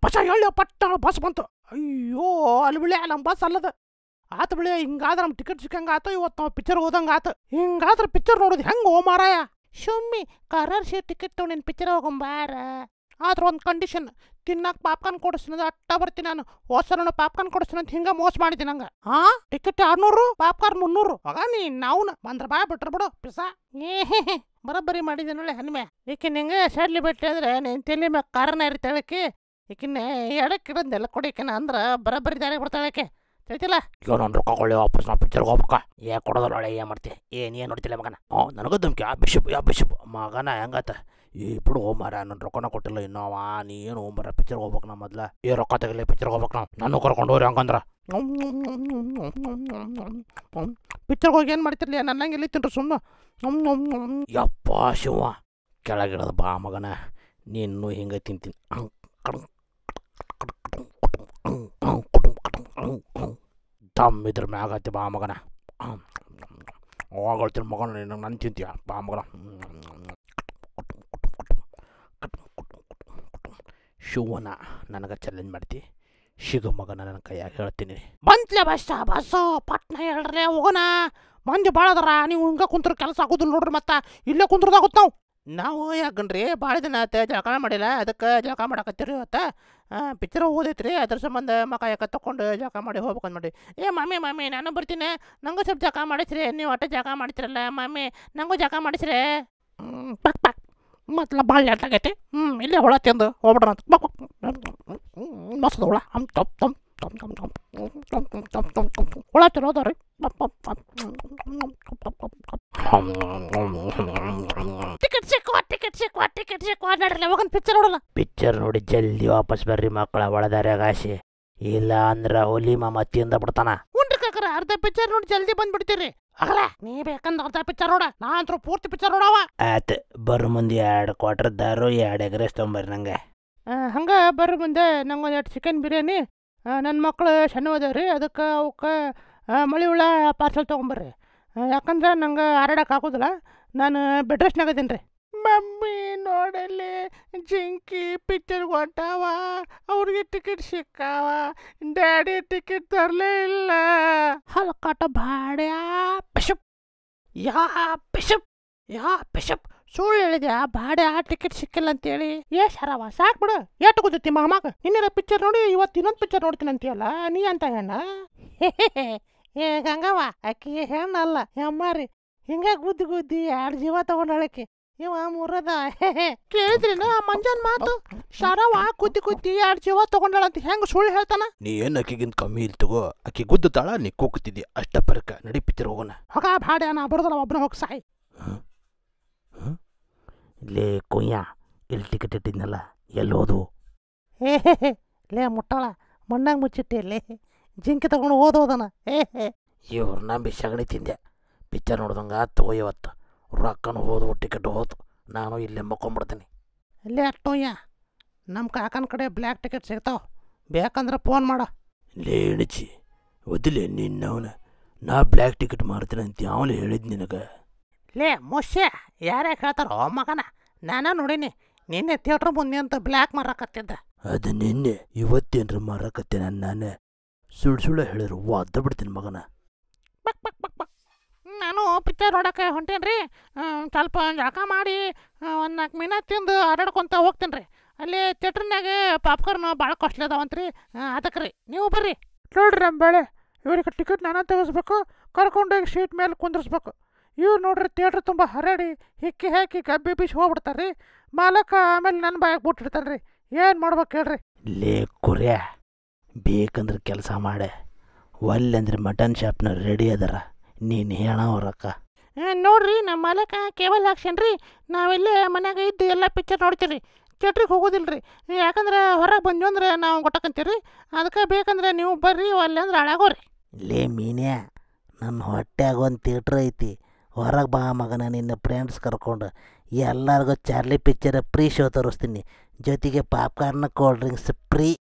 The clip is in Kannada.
ಬಸ ಹೇಳಿ ಪಟ್ಟ ಬಸ್ ಬಂತು ಅಯ್ಯೋ ಅಲ್ಲಿ ಬಿಳಿ ನಮ್ಮ ಬಸ್ ಅಲ್ಲದ ಆತ ಬಿಳಿ ಹಿಂಗಾದ್ರೆ ನಮ್ಮ ಟಿಕೆಟ್ ಸಿಕ್ಕಂಗ ಆತ ಇವತ್ತು ನಾವು ಪಿಕ್ಚರ್ ಹೋದಂಗ ಆತ ಹಿಂಗಾದ್ರೆ ಪಿಕ್ಚರ್ ನೋಡೋದು ಹೆಂಗೆ ಓ ಮಾರಾಯ ಶುಮ್ಮಿ ಕರರ್ ಶೀಟ್ ಟಿಕೆಟ್ ತೊಗೊಂಡಿನ ಪಿಕ್ಚರ್ ಹೋಗಂಬಾರ ಆದ್ರೆ ಒಂದು ಕಂಡೀಷನ್ ತಿನ್ನಕ್ಕೆ ಪಾಪ್ಕಾರ್ನ್ ಕೊಡಿಸ್ತೀನಿ ಅಟ್ಟ ಬರ್ತೀನಿ ನಾನು ಹೋಸಲ ಪಾಪ್ಕಾರ್ನ್ ಕೊಡಿಸ್ತೀನಿ ಅಂತ ಹಿಂಗೆ ಮೋಸ ಮಾಡಿದ್ದೀನಿ ಹಂಗೆ ಹಾ ಟಿಕೆಟ್ ಆರ್ನೂರು ಪಾಪ್ಕಾರ್ನ್ ಮುನ್ನೂರು ಆಗ ನೀ ನಾವ್ನ ಬಂದ್ರ ಬಾ ಬಿಟ್ರ ಬಿಡು ಪಿಸ ಏ ಬರೋಬ್ಬರಿ ಮಾಡಿದೆ ನೋಡಿ ಹನ್ಮೆ ಈಕೆ ನಿಂಗೆ ಸಡ್ಲಿ ಬಿಟ್ಟೆ ಅಂದ್ರೆ ನೀನು ತಲೆ ಮ್ಯಾಗ ಕಾರಣ ಇರ್ತಾಳಕ್ಕೆ ಈಕಿನ್ನ ಎಡಕ್ಕೆ ಇಡೋದೆಲ್ಲ ಕೊಡಿಕೆನ ಅಂದ್ರೆ ಬರೋಬ್ಬರಿ ದಾರಿ ಬಿಡ್ತಾಳಕ್ಕೆ ತಿಳಿತಿಲ್ಲ ಈಗ ನಾನು ರೊಕ್ಕ ಕೊಳ್ಳಿ ವಾಪಸ್ ನಾ ಪಿಕ್ಚರ್ಗೆ ಹೋಗ್ಬೇಕ ಏ ಕೊಡೋದಲ್ಲ ಒಳ್ಳೆ ಏನು ಮಾಡ್ತಿ ಏನ್ ಏನು ನೋಡ್ತಿಲ್ಲ ಮಗನ ಹ್ಞೂ ನನಗೂ ಧಮ್ಕಿ ಆ ಬಿಷಪ್ ಯಾ ಬಿಷಪ್ ಮಗನ ಹೆಂಗಾತ ಈ ಬಿಡು ಹೋ ಮಾರ ನನ್ನ ರೊಕ್ಕನ ಕೊಟ್ಟಿಲ್ಲ ಇನ್ನೂ ಅವ ನೀ ಏನು ಹೋಗ್ಬರ ಪಿಕ್ಚರ್ಗೆ ಹೋಗ್ಬೇಕು ನಾ ಮೊದ್ಲ ಏ ರೊಕ್ಕ ತೆಗಿಲಿ ಪಿಕ್ಚರ್ಗೆ ಹೋಗ್ಬೇಕು ನಾವು ನಾನು ಕರ್ಕೊಂಡು ಹೋಗ್ರಿ ಹಂಗಂದ್ರ ಪಿಕ್ಚರ್ಗೆ ಹೋಗಿ ಏನು ಮಾಡ್ತಿರ್ಲಿ ನನ್ನಂಗೆ ಇಲ್ಲಿ ತಿನ್ರಿ ಸುಮ್ಮನೆ ಯಪ್ಪ ಶಿವ ಕೆಳಗಿಡದ ಬಾ ಮಗನ ನೀನು ಹಿಂಗೆ ತಿಂತೀನಿ ದಮ್ ಇದ್ರ ಮ್ಯಾಗತ್ತೆ ಬಾ ಮಗನ ಹೋಗಳ್ತೀನಿ ಮಗನ ನೀನು ನನ್ನ ತಿಂತೀಯ ಬಾ ಮಗನ ಶಿವನ ನನಗೆ ಚಾಲೆಂಜ್ ಮಾಡ್ತಿ ಶಿಗ ಮಗನ ನನ್ನ ಕೈಯಾಗ ಹೇಳ್ತೀನಿ ಬಂತ್ಲೆ ಬಸ್ಸ ಬಸ್ಸು ಪಟ್ನ ಹೇಳ್ರಿ ಹೋಗೋಣ ಮಂದಿ ಭಾಳ ಅದಾರ ನೀವು ಹಿಂಗೆ ಕುಂತ್ರ ಕೆಲಸ ಆಗೋದಿಲ್ಲ ನೋಡ್ರಿ ಮತ್ತೆ ಇಲ್ಲೇ ಕುಂದ್ರದಾಗುತ್ತೆ ನಾವು ನಾವು ಯಾಕನ್ರಿ ಭಾಳ ದಿನ ಆತ ಜಳಕ ಮಾಡಿಲ್ಲ ಅದಕ್ಕೆ ಜಳಕ ಮಾಡಕತ್ತೀರಿ ಇವತ್ತು ಪಿಕ್ಚರ್ ಓದೈತ್ರಿ ಅದ್ರ ಸಂಬಂಧ ಮಕ ಯಾಕ ತಕೊಂಡು ಜಳಕ ಮಾಡಿ ಹೋಗ್ಬೇಕಂತ ಮಾಡಿ ಏ ಮಮ್ಮಿ ಮಮ್ಮಿ ನಾನು ಬರ್ತೀನಿ ನಂಗೂ ಸ್ವಲ್ಪ ಜಳಕ ಮಾಡಿಸ್ರಿ ನೀವು ಒಟ್ಟೆ ಜಳಕ ಮಾಡ್ತಿರಲ್ಲ ಮಮ್ಮಿ ನಂಗೂ ಜಳಕ ಮಾಡಿಸ್ರಿ ಹ್ಮ್, ಪಕ್ ಪಕ್ ಮೊದ್ಲ ಭಾಳ ಲೇಟ್ ಆಗೈತಿ ಹ್ಞೂ ಇಲ್ಲೇ ಹುಳ ತಿಂದು ಹೋಗ್ಬಿಡ್ರ ಅಂತ ಬಕ್ ಬಕ್. ಮಸ್ತ್ ಹುಳ ಹಮ್ ತಪ್ ತಮ್ ತಮ್ ತಮ್ ತಮ್ ತಮ್ ತಮ್ ತಮ್ ತಮ್ ತಮ್ ತಮ್. ಹುಳ ತಿನ್ನೋದವ್ರಿ ಟಿಕೆಟ್ ಸಿಕ್ಕುವ ಟಿಕೆಟ್ ಸಿಕ್ಕುವ ಟಿಕೆಟ್ ಸಿಕ್ಕುವ ನಡ್ರಲ್ಲ ಹೋಗನ್ ಪಿಕ್ಚರ್ ನೋಡಲ್ಲ ಪಿಕ್ಚರ್ ನೋಡಿ ಜಲ್ದಿ ವಾಪಸ್ ಬರ್ರಿ ಮಕ್ಕಳ ಒಳದಾರ್ಯಾಗ ಆಸೆ ಇಲ್ಲ ಅಂದ್ರ ಹುಲಿ ಮಾಮ ತಿಂದ ಬಿಡ್ತಾನ ಉಂಡ್ರಿ ಕಾಕರ ಅರ್ಧ ಪಿಕ್ಚರ್ ನೋಡಿ ಜಲ್ದಿ ಬಂದ್ಬಿಡ್ತೀರಿ ಆಗಲ ನೀ ಬೇಕಂದ ಅರ್ಧ ಪಿಕ್ಚರ್ ನೋಡ ನಾ ಅಂತೂ ಪೂರ್ತಿ ಪಿಕ್ಚರ್ ನೋಡವ ಆಯ್ತು ಬರೋ ಮುಂದೆ ಎರಡು ಕ್ವಾರ್ಟರ್ ದಾರು ಎರಡು ಎಗ್ರೆಸ್ ತೊಗೊಂಬರ್ರಿ ನಂಗೆ ಹಂಗೆ ಬರ್ರಿ ಮುಂದೆ ನಂಗೊಂದು ಎರಡು ಚಿಕನ್ ಬಿರಿಯಾನಿ ನನ್ನ ಮಕ್ಕಳು ಸಣ್ಣ ಅದಾವ್ರಿ ಅದಕ್ಕೆ ಅವಕ್ಕೆ ಮಳಿ ಹುಳ ಪಾರ್ಸಲ್ ತೊಗೊಂಬರ್ರಿ ಆ, ಯಾಕಂದ್ರೆ ನಂಗೆ ಹರಡಕ್ಕೆ ಆಗೋದಿಲ್ಲ ನಾನು ಬೆಡ್ ರೆಸ್ಟ್ನಾಗ ಅದೀನಿ ರೀ ಮಮ್ಮಿ ನೋಡಲ್ಲಿ ಜಿಂಕಿ ಪಿಕ್ಚರ್ ಹೊಂಟಾವ ಅವ್ರಿಗೆ ಟಿಕೆಟ್ ಸಿಕ್ಕಾವ ಡ್ಯಾಡಿ ಟಿಕೆಟ್ ತರಲೇ ಇಲ್ಲ ಹಲ್ಕಾಟ ಭಾಡ್ಯಾ ಪಿಶಪ್ ಯಾ ಪಿಶಪ್ ಯಾ ಪಿಶಪ್ ಸುಳ್ಳು ಹೇಳಿದ್ಯಾ ಬಾಡ್ಯಾ ಟಿಕೆಟ್ ಸಿಕ್ಕಿಲ್ಲ ಅಂತೇಳಿ ಏ ಶರವ ಸಾಕ್ ಬಿಡು ಎಷ್ಟು ಗೊತ್ತೈತಿ ಮಾಮಾಗ ನಿನ್ನೆಲ್ಲ ಪಿಕ್ಚರ್ ನೋಡಿ ಇವತ್ತು ಇನ್ನೊಂದು ಪಿಕ್ಚರ್ ನೋಡ್ತೀನಿ ಅಂತೀಯಲ್ಲ ನೀ ಅಂತ ಹೆಣ್ಣ ಏ ಗಂಗವ್ವ ಆಕಿ ಹೆಣ್ಣಲ್ಲ ಹೆಮ್ಮಾರಿ ಹಿಂಗಾಗಿ ಗುದ್ದಿ ಗುದ್ದಿ ಎರಡು ಜೀವ ತಗೊಂಡಳಕ್ಕೆ ಇವ ಮುರದ ಕೇಳಿದ್ರಿನ ಆ ಮಂಜನ್ ಮಾತು ಶರವ ಕುದ್ದಿ ಕುದ್ದಿ ಎರಡು ಜೀವ ತಗೊಂಡಳಂತ ಹೆಂಗ್ ಸುಳ್ಳು ಹೇಳ್ತಾನ ನೀ ಏನು ಅಕ್ಕಿಗಿಂತ ಕಮ್ಮಿ ಇಲ್ಲ ತಗೋ ಅಕ್ಕಿ ಗುದ್ದುತ್ತಾಳ ನೀ ಕೂಗ್ತಿದ್ದಿ ಅಷ್ಟ ಪರಕ ನಡಿ ಪಿಕ್ಚರ್ ಹೋಗೋಣ ಹೊಗ ಬಾಡ್ಯಾ ನಾ ಬರೋದಲ್ಲ ಒಬ್ಬನ ಹೋಗಿ ಸಾಯ್ ಲೇ ಕೊಯ್ಯ ಇಲ್ಲಿ ಟಿಕೆಟ್ ಇಟ್ಟಿದ್ನಲ್ಲ ಎಲ್ಲಿ ಹೋದು ಹೇ ಹೇ ಹೇ ಲೇ ಮುಟ್ಟಾಳ ಮಣ್ಣಾಗ ಮುಚ್ಚಿಟ್ಟೆ ಲೇ ಜಿಂಕಿ ತಗೊಂಡು ಓದೋದನ ಹೇ ಹೇ ಇವ್ರು ನಂಬಿ ಸಗಣಿ ತಿಂದೆ ಪಿಕ್ಚರ್ ನೋಡ್ದಂಗೆ ಆತು ಇವತ್ತು ರೊಕ್ಕನು ಹೋದು ಟಿಕೆಟ್ ಹೋತು ನಾನು ಇಲ್ಲೇ ಮಕ್ಕೊಂಬಿಡ್ತೀನಿ ಲೇ ಅಟ್ಟೋಯ್ಯ ನಮ್ಮ ಕಾಕನ ಕಡೆ ಬ್ಲ್ಯಾಕ್ ಟಿಕೆಟ್ ಸಿಗ್ತಾವ ಬೇಕಂದ್ರೆ ಫೋನ್ ಮಾಡ ಲೇ ಎಣಚಿ ಒದಿಲೆ ನಿನ್ನವನ ನಾ ಬ್ಲ್ಯಾಕ್ ಟಿಕೆಟ್ ಮಾಡ್ತೀನಿ ಅಂತ ಅವನು ಹೇಳಿದ್ ನಿನಗೆ ಲೇ ಮುಷ್ಯ ಯಾರ್ಯಾಕೆ ಹೇಳ್ತಾರೋ ಮಗನ ನಾನ ನೋಡೀನಿ ನಿನ್ನೆ ಥಿಯೇಟ್ರ್ ಮುಂದೆ ಅಂತ ಬ್ಲ್ಯಾಕ್ ಮಾರಕತ್ತಿದ್ದ ಅದು ನಿನ್ನೆ ಇವತ್ತೇನ್ರ ಮಾರಕತ್ತೆ ನಾನು ನಾನೇ ಸುಳ್ಳು ಸುಳ್ಳು ಹೇಳಿರು ಒದ್ದ ಬಿಡ್ತೀನಿ ಮಗನ ಬಕ್ ಬಕ್ ಬಕ್ ಬಕ್ ನಾನು ಪಿಕ್ಚರ್ ನೋಡಕ್ಕೆ ಹೊಂಟೇನಿ ರೀ ಸ್ವಲ್ಪ ಜಳಕ ಮಾಡಿ ಒಂದು ನಾಲ್ಕು ಮೀನ ತಿಂದು ಹರಡ್ಕೊಂತ ಹೋಗ್ತೀನಿ ರೀ ಅಲ್ಲಿ ಥಿಯೇಟ್ರ್ನಾಗೆ ಪಾಪ್ಕಾರ್ನ್ ಭಾಳ ಕಾಸ್ಟ್ಲಿ ಅದಾವಂತ್ರಿ ಅದಕ್ಕೆ ರೀ ನೀವು ಬರ್ರಿ ನೋಡ್ರಿ ನಮ್ಮ ಬೇಳೆ ಇವ್ರಿಗೆ ಟಿಕೆಟ್ ನಾನೇ ತೆಗಿಸ್ಬೇಕು ಕರ್ಕೊಂಡೋಗಿ ಸೀಟ್ ಮೇಲೆ ಕುಂದ್ರಿಸ್ಬೇಕು ಇವ್ರು ನೋಡ್ರಿ ಥಿಯೇಟ್ರ್ ತುಂಬ ಹರಡಿ ಹಿಕ್ಕಿ ಹಾಕಿ ಗಬ್ಬಿ ಬೀಸಿ ಹೋಗ್ಬಿಡ್ತಾರೆ ರೀ ಮಾಲಕ ಆಮೇಲೆ ನನ್ನ ಬಾಯಾಗ ಬಿಟ್ಟಿರ್ತಾನೆ ರೀ ಏನು ಮಾಡ್ಬೇಕು ಹೇಳ್ರಿ ಲೇ ಕುರ್ಯ ಬೇಕಂದ್ರೆ ಕೆಲಸ ಮಾಡೆ ಒಲ್ಲೆಂದ್ರೆ ಮಟನ್ ಶಾಪ್ನ ರೆಡಿ ಅದರ ನೀನು ಹೇಳವ ರೊಕ್ಕ ಏ, ನೋಡ್ರಿ ನಮ್ಮ ಮಾಲಕ ಕೇಬಲ್ ಹಾಕ್ಸೇನ್ರಿ ನಾವಿಲ್ಲೇ ಮನ್ಯಾಗ ಇದ್ದು ಎಲ್ಲ ಪಿಕ್ಚರ್ ನೋಡ್ತೀರಿ ಥಿಯೇಟ್ರಿಗೆ ಹೋಗೋದಿಲ್ಲ ರೀ ಯಾಕಂದ್ರೆ ಹೊರಗೆ ಬಂದ್ವಿ ಅಂದ್ರೆ ನಾವು ಗೊಟ್ಟಕಂತೀರಿ ಅದಕ್ಕೆ ಬೇಕಂದ್ರೆ ನೀವು ಬರ್ರಿ ಅಲ್ಲೇ ಅಂದ್ರೆ ಹಾಳಾಗೋರಿ ಲೇ ಮೀನ್ಯಾ ನನ್ನ ಹೊಟ್ಯಾಗ ಒಂದು ಥಿಯೇಟ್ರ್ ಐತಿ ಹೊರಗೆ ಬಾ ಮಗನ ನಿನ್ನ ಫ್ರೆಂಡ್ಸ್ ಕರ್ಕೊಂಡು ಎಲ್ಲರಿಗೂ ಚಾರ್ಲಿ ಪಿಕ್ಚರ್ ಫ್ರೀ ಶೋ ತೋರಿಸ್ತೀನಿ ಜೊತೆಗೆ ಪಾಪ್ಕಾರ್ನ್ ಕೋಲ್ಡ್ ಡ್ರಿಂಕ್ಸ್ ಫ್ರೀ